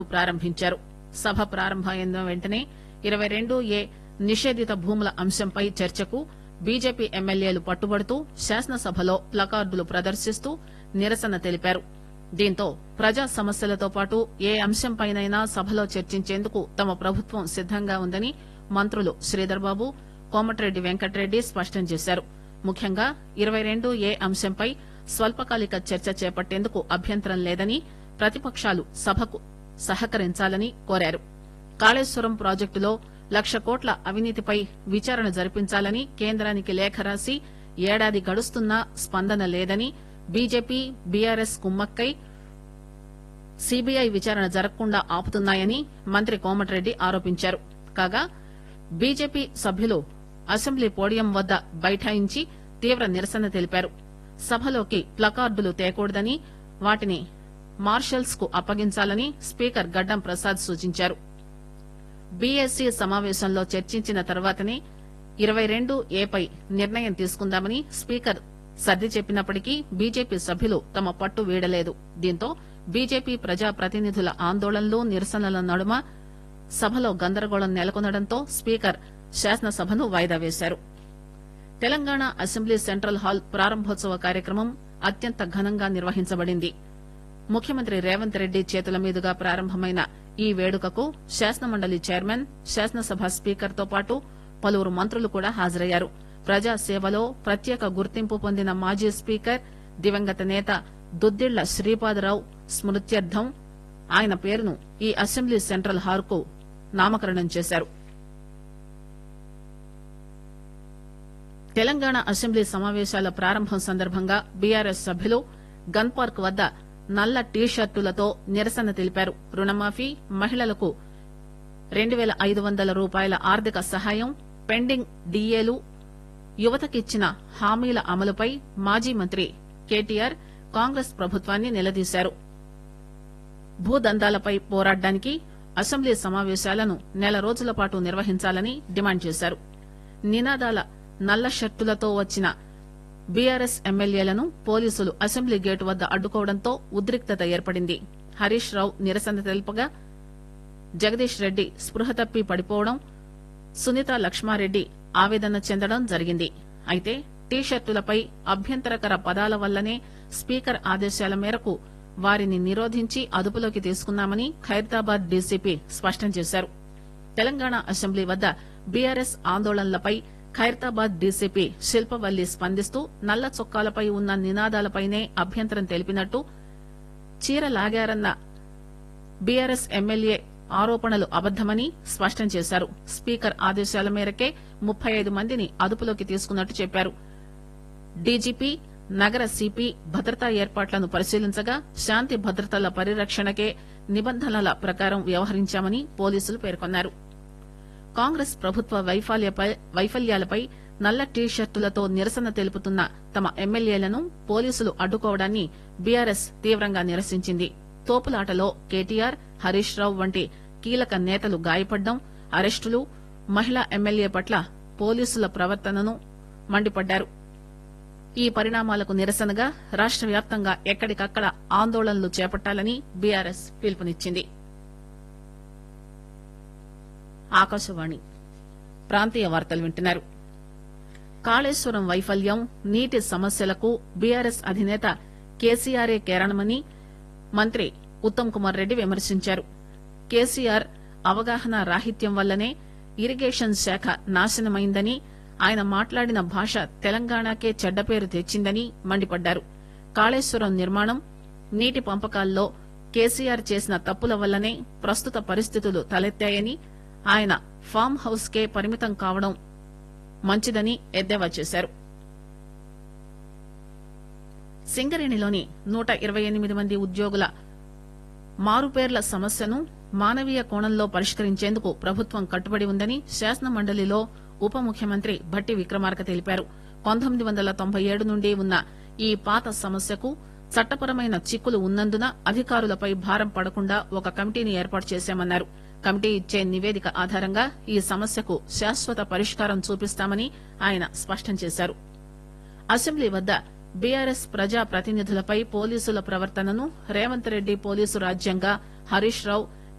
ప్రారంభించారు సభ ప్రారంభమైన వెంటనే ఇరవై రెండు ఏ నిషేధిత భూముల అంశంపై చర్చకు బీజేపీ ఎమ్మెల్యేలు పట్టుబడుతూ శాసనసభలో ప్లకార్డులు ప్రదర్శిస్తూ నిరసన తెలిపారు దీంతో ప్రజా సమస్యలతో పాటు ఏ అంశంపైనైనా సభలో చర్చించేందుకు తమ ప్రభుత్వం సిద్దంగా ఉందని మంత్రులు శ్రీధర్బాబు కోమటిరెడ్డి వెంకటరెడ్డి స్పష్టం చేశారు ముఖ్యంగా ఇరవై రెండు ఏ అంశంపై స్వల్పకాలిక చర్చ చేపట్టేందుకు అభ్యంతరం లేదని ప్రతిపక్షాలు సభకు సహకరించాలని కోరారు కాళేశ్వరం ప్రాజెక్టులో లక్ష కోట్ల అవినీతిపై విచారణ జరిపించాలని కేంద్రానికి లేఖ రాసి ఏడాది గడుస్తున్నా స్పందన లేదని బీజేపీ బీఆర్ఎస్ కుమ్మక్కై సీబీఐ విచారణ జరగకుండా ఆపుతున్నాయని మంత్రి కోమటిరెడ్డి ఆరోపించారు కాగా బీజేపీ సభ్యులు అసెంబ్లీ పోడియం వద్ద బైఠాయించి తీవ్ర నిరసన తెలిపారు సభలోకి ప్లకార్డులు తేకూడదని వాటిని మార్షల్స్ కు అప్పగించాలని స్పీకర్ గడ్డం ప్రసాద్ సూచించారు బీఎస్సీ సమావేశంలో చర్చించిన తర్వాతనే ఇరవై రెండు ఏపై నిర్ణయం తీసుకుందామని స్పీకర్ సర్ది చెప్పినప్పటికీ బీజేపీ సభ్యులు తమ పట్టు వీడలేదు దీంతో బీజేపీ ప్రజా ప్రతినిధుల ఆందోళనలు నిరసనల నడుమ సభలో గందరగోళం నెలకొనడంతో స్పీకర్ శాసనసభను వాయిదా వేశారు తెలంగాణ అసెంబ్లీ సెంట్రల్ హాల్ ప్రారంభోత్సవ కార్యక్రమం అత్యంత ఘనంగా నిర్వహించబడింది ముఖ్యమంత్రి రేవంత్ రెడ్డి చేతుల మీదుగా ప్రారంభమైన ఈ వేడుకకు శాసనమండలి చైర్మన్ శాసనసభ స్పీకర్ తో పాటు పలువురు మంత్రులు కూడా హాజరయ్యారు ప్రజా సేవలో ప్రత్యేక గుర్తింపు పొందిన మాజీ స్పీకర్ దివంగత నేత దుద్దిళ్ల శ్రీపాదరావు స్మృత్యర్థం ఆయన పేరును ఈ అసెంబ్లీ సెంట్రల్ హాల్ కు నామకరణం చేశారు తెలంగాణ అసెంబ్లీ సమావేశాల ప్రారంభం సందర్భంగా బీఆర్ఎస్ సభ్యులు గన్ పార్క్ వద్ద నల్ల టీ షర్టులతో నిరసన తెలిపారు రుణమాఫీ మహిళలకు రెండు పేల ఐదు వందల రూపాయల ఆర్థిక సహాయం పెండింగ్ డీఏలు యువతకిచ్చిన హామీల అమలుపై మాజీ మంత్రి కేటీఆర్ కాంగ్రెస్ ప్రభుత్వాన్ని నిలదీశారు భూదందాలపై పోరాడడానికి అసెంబ్లీ సమావేశాలను నెల రోజుల పాటు నిర్వహించాలని డిమాండ్ చేశారు నినాదాల నల్ల షర్టులతో వచ్చిన బీఆర్ఎస్ ఎమ్మెల్యేలను పోలీసులు అసెంబ్లీ గేటు వద్ద అడ్డుకోవడంతో ఉద్రిక్తత ఏర్పడింది హరీష్ రావు నిరసన తెలుపగా జగదీష్ రెడ్డి స్పృహ తప్పి పడిపోవడం సునీత లక్ష్మారెడ్డి ఆవేదన చెందడం జరిగింది అయితే టీ షర్టులపై అభ్యంతరకర పదాల వల్లనే స్పీకర్ ఆదేశాల మేరకు వారిని నిరోధించి అదుపులోకి తీసుకున్నామని ఖైరతాబాద్ డీసీపీ స్పష్టం చేశారు తెలంగాణ అసెంబ్లీ వద్ద బీఆర్ఎస్ ఆందోళనలపై ఖైరతాబాద్ డీసీపీ శిల్పవల్లి స్పందిస్తూ నల్ల చొక్కాలపై ఉన్న నినాదాలపైనే అభ్యంతరం తెలిపినట్టు చీర లాగారన్న బీఆర్ఎస్ ఎమ్మెల్యే ఆరోపణలు అబద్దమని స్పష్టం చేశారు స్పీకర్ ఆదేశాల మేరకే ముప్పై ఐదు మందిని అదుపులోకి తీసుకున్నట్టు చెప్పారు డీజీపీ నగర సిపి భద్రతా ఏర్పాట్లను పరిశీలించగా శాంతి భద్రతల పరిరక్షణకే నిబంధనల ప్రకారం వ్యవహరించామని పోలీసులు పేర్కొన్నారు కాంగ్రెస్ ప్రభుత్వ వైఫల్యపై- వైఫల్యాలపై నల్ల టీ షర్టులతో నిరసన తెలుపుతున్న తమ ఎమ్మెల్యేలను పోలీసులు అడ్డుకోవడాన్ని బీఆర్ఎస్ తీవ్రంగా నిరసించింది తోపులాటలో కేటీఆర్ హరీష్ రావు వంటి కీలక నేతలు గాయపడ్డం అరెస్టులు మహిళా ఎమ్మెల్యే పట్ల పోలీసుల ప్రవర్తనను మండిపడ్డారు ఈ పరిణామాలకు నిరసనగా రాష్ట వ్యాప్తంగా ఎక్కడికక్కడ ఆందోళనలు చేపట్టాలని బీఆర్ఎస్ పిలుపునిచ్చింది ఆకాశవాణి ప్రాంతీయ వార్తలు వింటున్నారు కాళేశ్వరం వైఫల్యం నీటి సమస్యలకు బీఆర్ఎస్ అధినేత కేసీఆరే కారణమని మంత్రి ఉత్తమ్ కుమార్ రెడ్డి విమర్శించారు కేసీఆర్ అవగాహన రాహిత్యం వల్లనే ఇరిగేషన్ శాఖ నాశనమైందని ఆయన మాట్లాడిన భాష తెలంగాణకే చెడ్డపేరు తెచ్చిందని మండిపడ్డారు కాళేశ్వరం నిర్మాణం నీటి పంపకాల్లో కేసీఆర్ చేసిన తప్పుల వల్లనే ప్రస్తుత పరిస్థితులు తలెత్తాయని ఆయన ఫామ్ హౌస్ కే పరిమితం కావడం మంచిదని ఎద్దేవా చేశారు సింగరేణిలోని నూట ఇరవై ఎనిమిది మంది ఉద్యోగుల మారుపేర్ల సమస్యను మానవీయ కోణంలో పరిష్కరించేందుకు ప్రభుత్వం కట్టుబడి ఉందని శాసన మండలిలో ఉప ముఖ్యమంత్రి భట్టి విక్రమార్క తెలిపారు పంతొమ్మిది వందల తొంభై ఏడు నుండి ఉన్న ఈ పాత సమస్యకు చట్టపరమైన చిక్కులు ఉన్నందున అధికారులపై భారం పడకుండా ఒక కమిటీని ఏర్పాటు చేశామన్నారు కమిటీ ఇచ్చే నివేదిక ఆధారంగా ఈ సమస్యకు శాశ్వత పరిష్కారం చూపిస్తామని ఆయన స్పష్టం చేశారు అసెంబ్లీ వద్ద బీఆర్ఎస్ ప్రజా ప్రతినిధులపై పోలీసుల ప్రవర్తనను రేవంత్ రెడ్డి పోలీసు రాజ్యంగా హరీష్ రావు